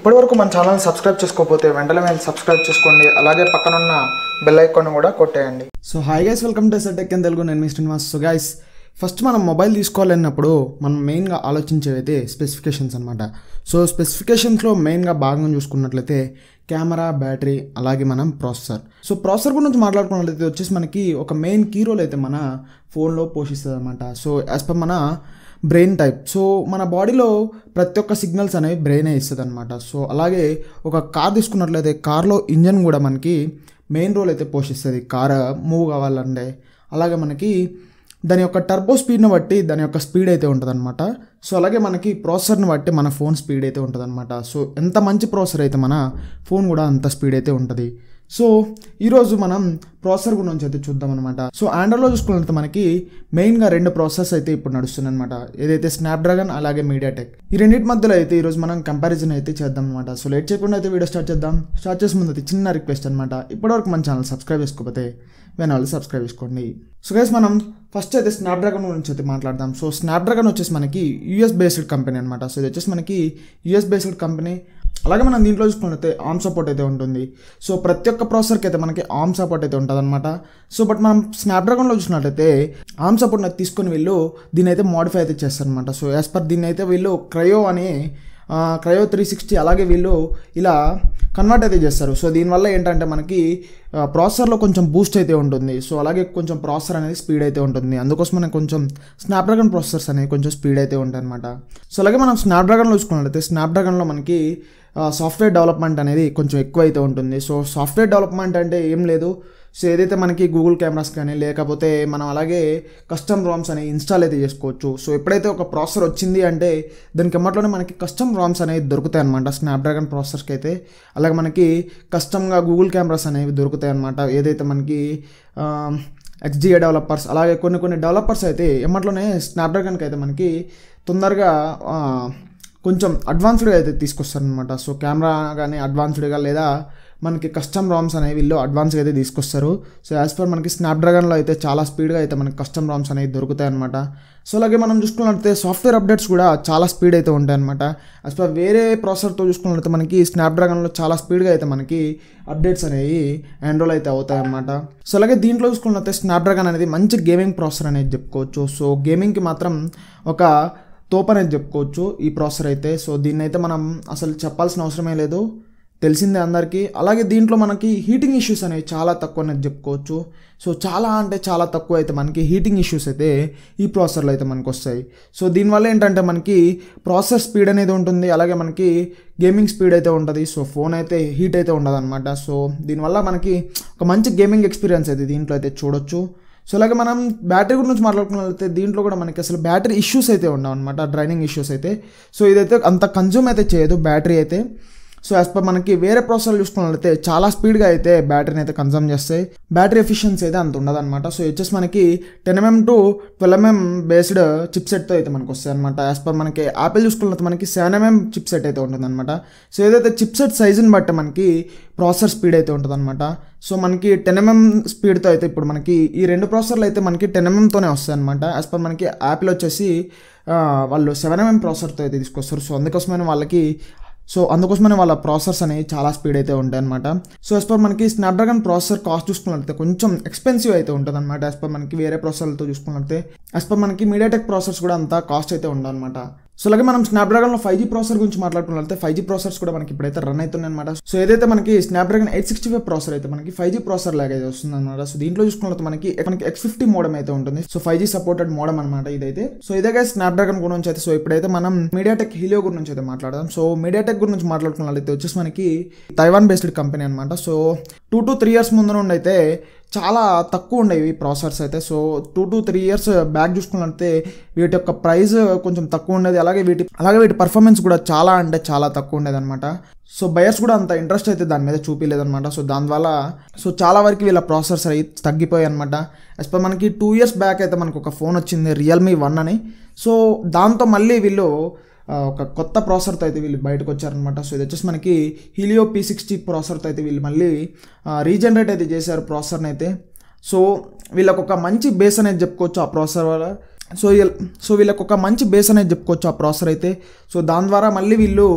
ఇప్పటివరకు మన channel subscribe చేసుకోకపోతే వెంటనే వెళ్ళి సబ్స్క్రైబ్ చేసుకోండి అలాగే పక్కనున్న బెల్ ఐకాన్ కూడా కొట్టేయండి so hi guys welcome to S R tech in Telugu నేను మీ శ్రీనివాస్ సో గైస్ ఫస్ట్ మనం మొబైల్ తీసుకోవాలన్నప్పుడు మనం మెయిన్గా ఆలోచించేవి అయితే స్పెసిఫికేషన్స్ అనమాట సో స్పెసిఫికేషన్స్లో మెయిన్గా భాగం చూసుకున్నట్లయితే కెమెరా బ్యాటరీ అలాగే మనం ప్రాసెసర్ సో ప్రాసెసర్ గురించి మాట్లాడుకున్నట్లయితే వచ్చేసి మనకి ఒక మెయిన్ కీ రోల్ అయితే మన ఫోన్లో పోషిస్తుంది అనమాట సో యాజ్ పర్ మన బ్రెయిన్ టైప్ సో మన బాడీలో ప్రతి ఒక్క సిగ్నల్స్ అనేవి బ్రెయినే ఇస్తుంది అనమాట సో అలాగే ఒక కార్ తీసుకున్నట్లయితే కార్లో ఇంజన్ కూడా మనకి మెయిన్ రోల్ అయితే పోషిస్తుంది కార్ మూవ్ కావాలంటే అలాగే మనకి దాని యొక్క టర్బో స్పీడ్ని బట్టి దాని యొక్క స్పీడ్ అయితే ఉంటుందన్నమాట సో అలాగే మనకి ప్రాసెసర్ని బట్టి మన ఫోన్ స్పీడ్ అయితే ఉంటుందన్నమాట సో ఎంత మంచి ప్రాసెసర్ అయితే మన ఫోన్ కూడా అంత స్పీడ్ అయితే ఉంటుంది సో ఈరోజు మనం ప్రాసెసర్ గురించి అయితే చూద్దాం అనమాట సో ఆండ్రాయిడ్లో చూసుకున్నట్లయితే మనకి మెయిన్గా రెండు ప్రాసెస్ అయితే ఇప్పుడు నడుస్తుంది అనమాట ఏదైతే స్నాప్డ్రాగన్ అలాగే మీడియాటెక్ ఈ రెండింటి మధ్యలో అయితే ఈరోజు మనం కంపారిజన్ అయితే చేద్దాం అనమాట సో లేట్ చేయకుండా అయితే వీడియో స్టార్ట్ చేద్దాం స్టార్ట్ చేసే ముందు అయితే చిన్న రిక్వెస్ట్ అనమాట ఇప్పటివరకు మన ఛానల్ సబ్స్క్రైబ్ చేసుకోకపోతే వెన వాళ్ళు సబ్స్క్రైబ్ చేసుకోండి సో గైస్ మనం ఫస్ట్ అయితే స్నాప్డ్రాగన్ గురించి అయితే మాట్లాడదాం సో స్నాప్డ్రాగన్ వచ్చేసి మనకి యూఎస్ బేస్డ్ కంపెనీ అనమాట సో ఇది వచ్చేసి మనకి యూఎస్ బేస్డ్ కంపెనీ అలాగే మనం దీంట్లో చూసుకున్నట్లయితే ఆర్మ్ సపోర్ట్ అయితే ఉంటుంది సో ప్రతి ఒక్క ప్రాసెసర్కి అయితే మనకి ఆర్మ్ సపోర్ట్ అయితే ఉంటుంది అనమాట సో బట్ మనం స్నాప్డ్రాగన్లో చూసినట్లయితే ఆర్మ్ సపోర్ట్ అయితే తీసుకొని వీళ్ళు దీని అయితే మోడిఫై అయితే చేస్తారనమాట సో యాజ్ పర్ దీన్ని అయితే వీళ్ళు క్రయో అని క్రయో త్రీ సిక్స్టీ అలాగే వీళ్ళు ఇలా కన్వర్ట్ అయితే చేస్తారు సో దీనివల్ల ఏంటంటే మనకి ప్రాసెసర్లో కొంచెం బూస్ట్ అయితే ఉంటుంది సో అలాగే కొంచెం ప్రాసెసర్ అనేది స్పీడ్ అయితే ఉంటుంది అందుకోసం మనకి కొంచెం స్నాప్డ్రాగన్ ప్రాసెసర్స్ అనేవి కొంచెం స్పీడ్ అయితే ఉంటాయి అనమాట సో అలాగే మనం స్నాప్డ్రాగన్లో చూసుకున్నట్లయితే స్నాప్డ్రాగన్లో మనకి సాఫ్ట్వేర్ డెవలప్మెంట్ అనేది కొంచెం ఎక్కువ అయితే ఉంటుంది సో సాఫ్ట్వేర్ డెవలప్మెంట్ అంటే ఏం లేదు సో ఏదైతే మనకి గూగుల్ కెమెరాస్ కానీ లేకపోతే మనం అలాగే కస్టమ్ రామ్స్ అనేవి ఇన్స్టాల్ అయితే చేసుకోవచ్చు సో ఎప్పుడైతే ఒక ప్రాసెసర్ వచ్చింది అంటే దానికి ఎమ్మట్లోనే మనకి కస్టమ్ రామ్స్ అనేవి దొరుకుతాయి అనమాట స్నాప్డ్రాగన్ ప్రాసెసర్కి అయితే అలాగే మనకి కస్టమ్గా గూగుల్ కెమెరాస్ అనేవి దొరుకుతాయి అనమాట ఏదైతే మనకి ఎక్స్జిఏ డెవలపర్స్ అలాగే కొన్ని కొన్ని డెవలపర్స్ అయితే ఎమ్మట్లోనే స్నాప్డ్రాగన్కి అయితే మనకి తొందరగా కొంచెం అడ్వాన్స్డ్గా అయితే తీసుకొస్తారనమాట సో కెమెరా కానీ అడ్వాన్స్డ్గా లేదా మనకి కస్టమ్ రామ్స్ అనేవి వీళ్ళు అడ్వాన్స్గా అయితే తీసుకొస్తారు సో యాజ్ పర్ మనకి స్నాప్డ్రాగన్లో అయితే చాలా స్పీడ్గా అయితే మనకి కస్టమ్ రామ్స్ అనేవి దొరుకుతాయి అనమాట సో అలాగే మనం చూసుకున్నట్లయితే సాఫ్ట్వేర్ అప్డేట్స్ కూడా చాలా స్పీడ్ అయితే ఉంటాయి అనమాట యాజ్ పర్ వేరే ప్రాసెసర్తో చూసుకున్నట్లయితే మనకి స్నాప్డ్రాగన్లో చాలా స్పీడ్గా అయితే మనకి అప్డేట్స్ అనేవి ఎన్రోల్ అయితే అవుతాయి అనమాట సో అలాగే దీంట్లో చూసుకున్నట్లయితే స్నాప్డ్రాగన్ అనేది మంచి గేమింగ్ ప్రాసెసర్ అనేది చెప్పుకోవచ్చు సో గేమింగ్కి మాత్రం ఒక తోపు అనేది చెప్పుకోవచ్చు ఈ ప్రాసెసర్ అయితే సో దీన్ని అయితే మనం అసలు చెప్పాల్సిన అవసరమే లేదు తెలిసిందే అందరికీ అలాగే దీంట్లో మనకి హీటింగ్ ఇష్యూస్ అనేవి చాలా తక్కువ అనేది చెప్పుకోవచ్చు సో చాలా అంటే చాలా తక్కువ అయితే మనకి హీటింగ్ ఇష్యూస్ అయితే ఈ ప్రాసెసర్లో అయితే మనకు వస్తాయి సో దీనివల్ల ఏంటంటే మనకి ప్రాసెసర్ స్పీడ్ అనేది ఉంటుంది అలాగే మనకి గేమింగ్ స్పీడ్ అయితే ఉంటుంది సో ఫోన్ అయితే హీట్ అయితే ఉండదు అనమాట సో దీనివల్ల మనకి ఒక మంచి గేమింగ్ ఎక్స్పీరియన్స్ అయితే దీంట్లో అయితే చూడొచ్చు సో అలాగే మనం బ్యాటరీ గురించి మాట్లాడుకున్నట్లయితే దీంట్లో కూడా మనకి అసలు బ్యాటరీ ఇష్యూస్ అయితే ఉండవు అనమాట డ్రైనింగ్ ఇష్యూస్ అయితే సో ఇదైతే అంత కన్జ్యూమ్ అయితే చేయదు బ్యాటరీ అయితే సో యాజ్ పర్ మనకి వేరే ప్రాసెసర్ చూసుకున్నట్లయితే చాలా స్పీడ్గా అయితే బ్యాటరీని అయితే కన్సమ్ చేస్తాయి బ్యాటరీ ఎఫిషియన్సీ అయితే అంత ఉండదు అనమాట సో వచ్చేసి మనకి ten M M to twelve M M based chip సెట్తో అయితే మనకు వస్తాయి అనమాట యాజ్ పర్ మనకి యాపిల్ చూసుకున్నట్లయితే మనకి సెవెన్ ఎంఎం చిప్ సెట్ అయితే ఉంటుంది అనమాట సో ఏదైతే చిప్ సెట్ సైజుని బట్టి మనకి ప్రాసెసర్ స్పీడ్ అయితే ఉంటుంది అనమాట సో మనకి టెన్ ఎంఎం స్పీడ్తో అయితే ఇప్పుడు మనకి ఈ రెండు ప్రాసెసర్లు అయితే మనకి టెన్ ఎంఎంతోనే వస్తాయి అనమాట యాజ్ పర్ మనకి యాపిల్ వచ్చేసి వాళ్ళు సెవెన్ ఎంఎం ప్రాసెసర్తో అయితే తీసుకొస్తారు సో అందుకోసమైన వాళ్ళకి సో అందుకోసమనే వాళ్ళ ప్రాసెసర్స్ అనేవి చాలా స్పీడ్ అయితే ఉంటాయి అనమాట సో యాజ్ పర్ మనకి స్నాప్డ్రాగన్ ప్రాసెసర్ కాస్ట్ చూసుకున్నట్లయితే కొంచెం ఎక్స్పెన్సివ్ అయితే ఉంటుంది అనమాట యాజ్ పర్ మనకి వేరే ప్రాసెసర్లతో చూసుకున్నట్లయితే యాజ్ పర్ మనకి మీడియాటెక్ ప్రాసెసర్స్ కూడా అంత కాస్ట్ అయితే ఉండవు అనమాట సో అలాగే మనం స్నాప్డ్రాగన్లో ఫైవ్ జీ ప్రాసెసర్ గురించి మాట్లాడుకున్నట్లయితే ఫైవ్ జీ ప్రాసెసర్స్ కూడా మనకి ఇప్పుడైతే రన్ అవుతున్నాయి అనమాట సో ఏదైతే మనకి Snapdragon eight sixty five processor అయితే మనకి ఫైవ్ జీ ప్రాసెసర్ లాగా అయితే వస్తుంది అనమాట సో దీంట్లో చూసుకున్నట్లయితే మనకి మనకి ఎక్స్ ఫిఫ్టీ మోడమ్ అయితే ఉంటుంది so five G supported modem అనమాట ఇదైతే సో ఇదే స్నాప్డ్రాగన్ గురించి అయితే సో ఇప్పుడైతే మనం మీడియాటెక్ హీలియో గురించి అయితే మాట్లాడదాం సో మీడియాటెక్ గురించి మాట్లాడుకున్నట్లయితే వచ్చేసి మనకి తైవాన్ బేస్డ్ కంపెనీ అనమాట so two to three years ముందు నుండి అయితే చాలా తక్కువ ఉండేవి ప్రాసెసర్స్ అయితే so two to three years back చూసుకున్నట్లయితే వీటి యొక్క ప్రైస్ కొంచెం తక్కువ ఉండేది అలాగే వీటి అలాగే వీటి పర్ఫార్మెన్స్ కూడా చాలా అంటే చాలా తక్కువ ఉండేది అనమాట సో బయర్స్ కూడా అంత ఇంట్రెస్ట్ అయితే దాని మీద చూపించలేదన్నమాట సో దానివల్ల సో చాలా వరకు వీళ్ళ ప్రాసెసర్స్ అయి తగ్గిపోయాయి అనమాట యాజ్ పర్ మనకి టూ ఇయర్స్ బ్యాక్ అయితే మనకు ఒక ఫోన్ వచ్చింది రియల్మీ వన్ అని సో దాంతో మళ్ళీ వీళ్ళు ఒక కొత్త ప్రాసెసర్తో అయితే వీళ్ళు బయటకు వచ్చారనమాట సో ఇది వచ్చేసి మనకి హీలియో పీ సిక్స్టీ ప్రాసెసర్తో అయితే వీళ్ళు మళ్ళీ రీజనరేట్ అయితే చేశారు ప్రాసెసర్ని అయితే సో వీళ్ళకి ఒక మంచి బేస్ అనేది చెప్పుకోవచ్చు ఆ ప్రాసెసర్ వల్ల సో వీళ్ళ సో వీళ్ళకి ఒక మంచి బేస్ అనేది చెప్పుకోవచ్చు ఆ ప్రాసెసర్ అయితే సో దాని ద్వారా మళ్ళీ వీళ్ళు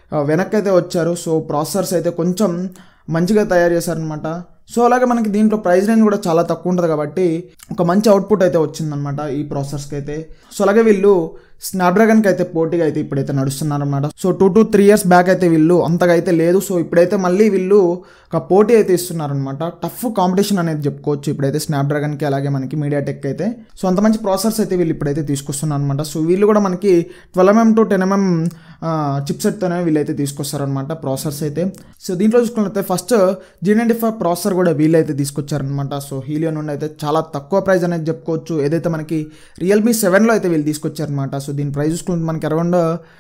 ఆ, వెనక్కి అయితే వచ్చారు సో ప్రాసెసర్స్ అయితే కొంచెం మంచిగా తయారు చేశారనమాట సో అలాగే మనకి దీంట్లో ప్రైస్ రేంజ్ కూడా చాలా తక్కువ ఉంటుంది కాబట్టి ఒక మంచి అవుట్పుట్ అయితే వచ్చిందనమాట ఈ ప్రాసెసర్స్కి అయితే సో అలాగే వీళ్ళు స్నాప్డ్రాగన్కి అయితే పోటీగా అయితే ఇప్పుడైతే నడుస్తున్నారనమాట so two to three years back అయితే వీళ్ళు అంతగా అయితే లేదు సో ఇప్పుడైతే మళ్ళీ వీళ్ళు ఒక పోటీ అయితే ఇస్తున్నారనమాట టఫ్ కాంపిటీషన్ అనేది చెప్పుకోవచ్చు ఇప్పుడైతే స్నాప్డ్రాగన్కి అలాగే మనకి మీడియాటెక్ అయితే సో అంత మంచి ప్రాసెసర్స్ అయితే వీళ్ళు ఇప్పుడైతే తీసుకొస్తున్నారు అనమాట సో వీళ్ళు కూడా మనకి twelve M M to ten M M చిప్సెట్తోనే వీళ్ళైతే తీసుకొస్తారనమాట ప్రాసెసర్స్ అయితే సో దీంట్లో చూసుకున్నట్లయితే first G ninety five processor కూడా వీళ్ళైతే తీసుకొచ్చారనమాట సో హీలియో నుండి అయితే చాలా తక్కువ ప్రైస్ అనేది చెప్పుకోవచ్చు ఏదైతే మనకి రియల్మీ సెవెన్లో అయితే వీళ్ళు తీసుకొచ్చారనమాట సో దీని ప్రైస్ చూసుకుంటే మనకి అరౌండ్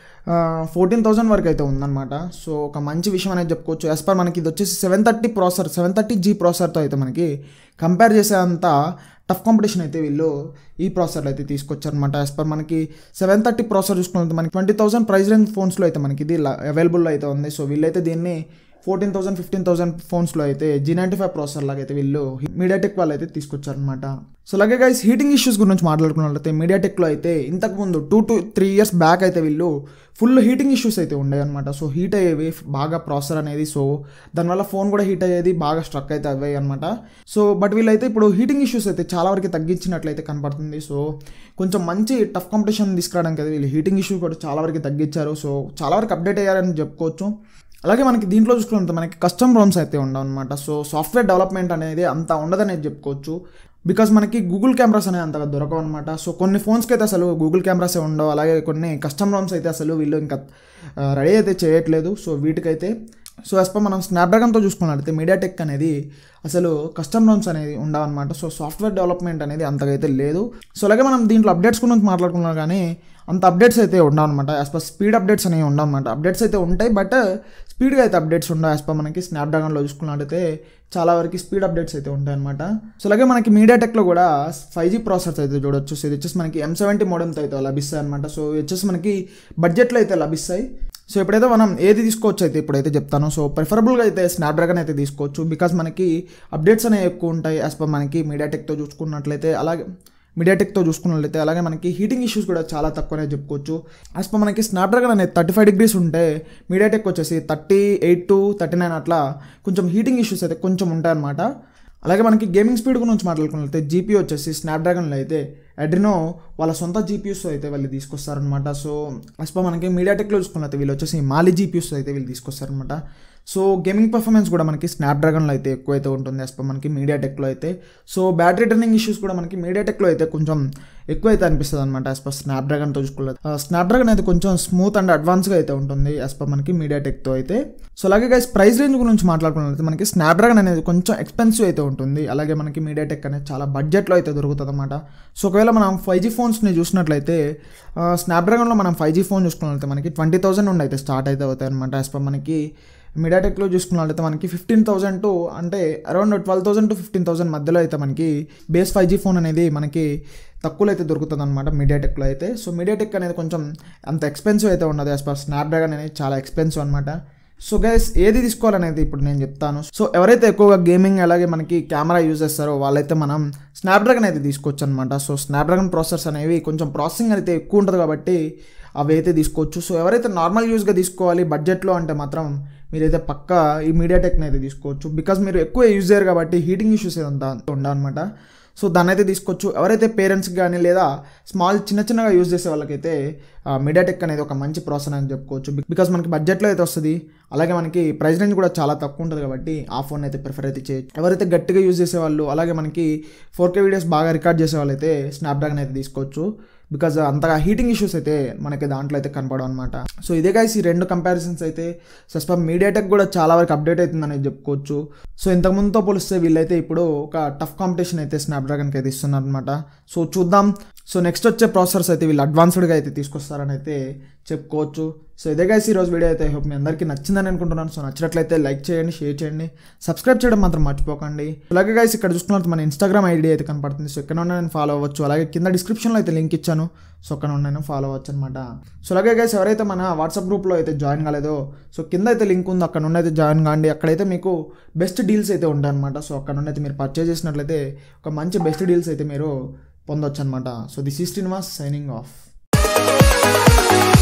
ఫోర్టీన్ థౌసండ్ వరకు అయితే ఉందన్నమాట సో ఒక మంచి విషయం అనేది చెప్పుకోవచ్చు యాజ్ పర్ మనకి ఇది వచ్చేసి seven thirty processor seven thirty G ప్రాసెసర్తో అయితే మనకి కంపేర్ చేసేంత టఫ్ కాంపిటీషన్ అయితే వీళ్ళు ఈ ప్రాసెసర్లు అయితే తీసుకొచ్చారనమాట యాజ్ పర్ మనకి సెవెన్ థర్టీ ప్రాసెసర్ చూసుకుంటే మనకి ట్వంటీ థౌసండ్ ప్రైస్ రేంజ్ ఫోన్స్లో అయితే మనకి ఇది అవైలబుల్లో అయితే ఉంది సో వీళ్ళైతే దీన్ని ఫోర్టీన్ థౌసండ్ ఫిఫ్టీన్ థౌసండ్ ఫోన్స్లో అయితే జీ నైంటీ ఫైవ్ ప్రాసెసర్ లాగా అయితే వీళ్ళు మీడియాటెక్ వాళ్ళు అయితే తీసుకొచ్చారనమాట సో అలాగే గైస్ హీటింగ్ ఇష్యూస్ గురించి మాట్లాడుకున్నట్లయితే మీడియాటెక్లో అయితే ఇంతకుముందు two to three years back అయితే వీళ్ళు ఫుల్ హీటింగ్ ఇష్యూస్ అయితే ఉండేవి అనమాట సో హీట్ అయ్యేవి బాగా ప్రాసెసర్ అనేది సో దానివల్ల ఫోన్ కూడా హీట్ అయ్యేది బాగా స్ట్రక్ అయితే అవ్వాయి అనమాట సో బట్ వీళ్ళైతే ఇప్పుడు హీటింగ్ ఇష్యూస్ అయితే చాలా వరకు తగ్గించినట్లయితే కనపడుతుంది సో కొంచెం మంచి టఫ్ కాంపిటీషన్ తీసుకురావడానికి అయితే వీళ్ళు హీటింగ్ ఇష్యూ కూడా చాలా వరకు తగ్గించారు సో చాలా వరకు అప్డేట్ అయ్యారని చెప్పుకోవచ్చు అలాగే మనకి దీంట్లో చూసుకుంటే మనకి కస్టమ్ రోమ్స్ అయితే ఉండవు అనమాట సో సాఫ్ట్వేర్ డెవలప్మెంట్ అనేది అంత ఉండదనేది చెప్పుకోవచ్చు బికాస్ మనకి గూగుల్ కెమెరాస్ అనేవి అంతగా దొరకవు అనమాట సో కొన్ని ఫోన్స్కి అయితే అసలు గూగుల్ కెమెరాసే ఉండవు అలాగే కొన్ని కస్టమ్ రోమ్స్ అయితే అసలు వీళ్ళు ఇంకా రెడీ అయితే చేయట్లేదు సో వీటికైతే సో యాజ్ పర్ మనం స్నాప్డ్రాగన్తో చూసుకున్నట్లయితే మీడియాటెక్ అనేది అసలు కస్టమ్ రోమ్స్ అనేది ఉండవన్నమాట సో సాఫ్ట్వేర్ డెవలప్మెంట్ అనేది అంతగా అయితే లేదు సో అలాగే మనం దీంట్లో అప్డేట్స్ గురించి మాట్లాడుకున్నాం కానీ అంత అప్డేట్స్ అయితే ఉండవు అనమాట యాజ్ పర్ స్పీడ్ అప్డేట్స్ అనేవి ఉండవు అనమాట అప్డేట్స్ అయితే ఉంటాయి బట్ స్పీడ్గా అయితే అప్డేట్స్ ఉండవు యాజ్ పర్ మనకి స్నాప్డ్రాగన్లో చూసుకున్నట్టయితే చాలా వరకు స్పీడ్ అప్డేట్స్ అయితే ఉంటాయి అనమాట సో అలాగే మనకి మీడియాటెక్లో కూడా ఫైవ్ జీ ప్రాసెసర్స్ అయితే చూడొచ్చు సో ఇది వచ్చేసి మనకి ఎం సెవెంటీ మోడల్తో అయితే లభిస్తాయి అనమాట సో ఇది వచ్చేసి మనకి బడ్జెట్లో అయితే లభిస్తాయి సో ఇప్పుడైతే మనం ఏది తీసుకోవచ్చు అయితే ఇప్పుడైతే చెప్తాను సో ప్రిఫరబుల్గా అయితే స్నాప్డ్రాగన్ అయితే తీసుకోవచ్చు బికాస్ మనకి అప్డేట్స్ అనేవి ఎక్కువ ఉంటాయి యాజ్ పర్ మనకి మీడియాటెక్తో చూసుకున్నట్లయితే అలాగే మీడియాటెక్తో చూసుకున్నట్లయితే అలాగే మనకి హీటింగ్ ఇష్యూస్ కూడా చాలా తక్కువనే చెప్పుకోవచ్చు యాజ్ పర్ మనకి స్నాప్డ్రాగన్ అనేది థర్టీ ఫైవ్ డిగ్రీస్ ఉంటే మీడియాటెక్ వచ్చేసి thirty eight to thirty nine అట్లా కొంచెం హీటింగ్ ఇష్యూస్ అయితే కొంచెం ఉంటాయన్నమాట అలాగే మనకి గేమింగ్ స్పీడ్ గురించి మాట్లాడుకున్నట్లయితే జీపీ వచ్చేసి స్నాప్డ్రాగన్లో అయితే అడ్రినో వాళ్ళ సొంత జీపీయూస్ అయితే వాళ్ళు తీసుకొస్తారనమాట సో అస్పా మనకి మీడియాటెక్లో చూసుకున్నట్లయితే వీళ్ళు వచ్చేసి మాలి జీపీయూస్ అయితే వీళ్ళు తీసుకొస్తారనమాట సో గేమింగ్ పర్ఫార్మెన్స్ కూడా మనకి స్నాప్డ్రాగన్లో అయితే ఎక్కువ అయితే ఉంటుంది అస్పా మనకి మీడియాటెక్లో అయితే సో బ్యాటరీ టర్నింగ్ ఇష్యూస్ కూడా మనకి మీడియాటెక్లో అయితే కొంచెం ఎక్కువ అయితే అనిపిస్తుంది అనమాట యాజ్ పర్ స్నాప్డ్రాగన్తో చూసుకున్నది స్నాప్డ్రాగన్ అయితే కొంచెం స్మూత్ అండ్ అడ్వాన్స్గా అయితే ఉంటుంది యాజ్ పర్ మనకి మీడియాటెక్తో అయితే సో అలాగే గైస్ ప్రైస్ రేంజ్ గురించి మాట్లాడుకున్నట్లయితే మనకి స్నాప్డ్రాగన్ అనేది కొంచెం ఎక్స్పెన్సివ్ అయితే ఉంటుంది అలాగే మనకి మీడియాటెక్ అనేది చాలా బడ్జెట్లో అయితే దొరుకుతుంది అనమాట సో ఒకవేళ మనం ఫైవ్ జీ ఫోన్స్ని చూసినట్లయితే స్నాప్డ్రాగన్లో మనం ఫైవ్ జీ ఫోన్ చూసుకున్నట్లయితే మనకి ట్వంటీ థౌసండ్ నుండి అయితే స్టార్ట్ అయితే అవుతాయి అనమాట యాజ్ పర్ మనకి మీడియాటెక్లో చూసుకున్నట్లయితే మనకి ఫిఫ్టీన్ థౌసండ్ టు అంటే around twelve thousand to fifteen thousand మధ్యలో అయితే మనకి బేస్ ఫైవ్ జీ ఫోన్ అనేది మనకి తక్కువలో అయితే దొరుకుతుంది అనమాట మీడియాటెక్లో అయితే సో మీడియాటెక్ అనేది కొంచెం అంత ఎక్స్పెన్సివ్ అయితే ఉన్నది యాజ్ పర్ స్నాప్డ్రాగన్ అనేది చాలా ఎక్స్పెన్సివ్ అనమాట సో గైస్ ఏది తీసుకోవాలనేది ఇప్పుడు నేను చెప్తాను సో ఎవరైతే ఎక్కువగా గేమింగ్ అలాగే మనకి కెమెరా యూజ్ చేస్తారో వాళ్ళైతే మనం స్నాప్డ్రాగన్ అయితే తీసుకోవచ్చు అనమాట సో స్నాప్డ్రాగన్ ప్రాసెసర్స్ అనేవి కొంచెం ప్రాసెసింగ్ అయితే ఎక్కువ ఉంటుంది కాబట్టి అవి అయితే తీసుకోవచ్చు సో ఎవరైతే నార్మల్ యూజ్గా తీసుకోవాలి బడ్జెట్లో అంటే మాత్రం మీరైతే పక్క ఈ మీడియాటెక్ని అయితే తీసుకోవచ్చు బికాస్ మీరు ఎక్కువ యూజ్ చేయరు కాబట్టి హీటింగ్ ఇష్యూస్ ఏదంతా ఉండవన్నమాట సో దాన్ని అయితే తీసుకోవచ్చు ఎవరైతే పేరెంట్స్కి కానీ లేదా స్మాల్ చిన్న చిన్నగా యూజ్ చేసే వాళ్ళకైతే మీడియాటెక్ అనేది ఒక మంచి ప్రాసెస్ అని చెప్పుకోవచ్చు బికాస్ మనకి బడ్జెట్లో అయితే వస్తుంది అలాగే మనకి ప్రైస్ రేంజ్ కూడా చాలా తక్కువ ఉంటుంది కాబట్టి ఆ ఫోన్ అయితే ప్రిఫర్ అయితే చేయొచ్చు ఎవరైతే గట్టిగా యూజ్ చేసేవాళ్ళు అలాగే మనకి ఫోర్ కే వీడియోస్ బాగా రికార్డ్ చేసే వాళ్ళైతే స్నాప్డ్రాగన్ అయితే తీసుకోవచ్చు బికాజ్ అంతగా హీటింగ్ ఇష్యూస్ అయితే మనకి దాంట్లో అయితే కనపడవు అనమాట సో ఇదే గైస్ ఈ రెండు కంపారిజన్స్ అయితే సస్పమ్ మీడియాటెక్ కూడా చాలా వరకు అప్డేట్ అవుతుందని చెప్పుకోవచ్చు సో ఇంతకుముందుతో పోలిస్తే వీళ్ళైతే ఇప్పుడు ఒక టఫ్ కాంపిటీషన్ అయితే స్నాప్డ్రాగన్కి అయితే ఇస్తున్నారు అనమాట సో చూద్దాం సో నెక్స్ట్ వచ్చే ప్రాసెసర్స్ అయితే వీళ్ళు అడ్వాన్స్డ్గా అయితే తీసుకొస్తారని అయితే చెప్పుకోవచ్చు సో ఇదే గైస్ ఈ రోజు వీడియో అయితే హోప్ మీ అందరికీ నచ్చిందని అనుకుంటున్నాను సో నచ్చినట్లయితే లైక్ చేయండి షేర్ చేయండి సబ్స్క్రైబ్ చేయడం మాత్రం మర్చిపోకండి అలాగే గైస్ ఇక్కడ చూసుకున్నట్టు మన ఇన్స్టాగ్రామ్ ఐడి అయితే కనపడుతుంది సో ఎక్కడ ఉన్నా నేను ఫాలో అవ్వచ్చు అలాగే కింద డిస్క్రిప్షన్లో అయితే లింక్ ఇచ్చాను సో అక్కడ నేను ఫాలో అవ్వచ్చు అనమాట సో అలాగే గైస్ ఎవరైతే మన వాట్సాప్ గ్రూప్లో అయితే జాయిన్ కాలేదో సో కింద అయితే లింక్ ఉంది అక్కడ నుండి అయితే జాయిన్ కాండి అక్కడైతే మీకు బెస్ట్ డీల్స్ అయితే ఉంటాయి అనమాట సో అక్కడ నుండి అయితే మీరు పర్చేజ్ చేసినట్లయితే ఒక మంచి బెస్ట్ డీల్స్ అయితే మీరు పొందొచ్చు అనమాట సో దిస్ ఈ శ్రీనివాస్ సైనింగ్ ఆఫ్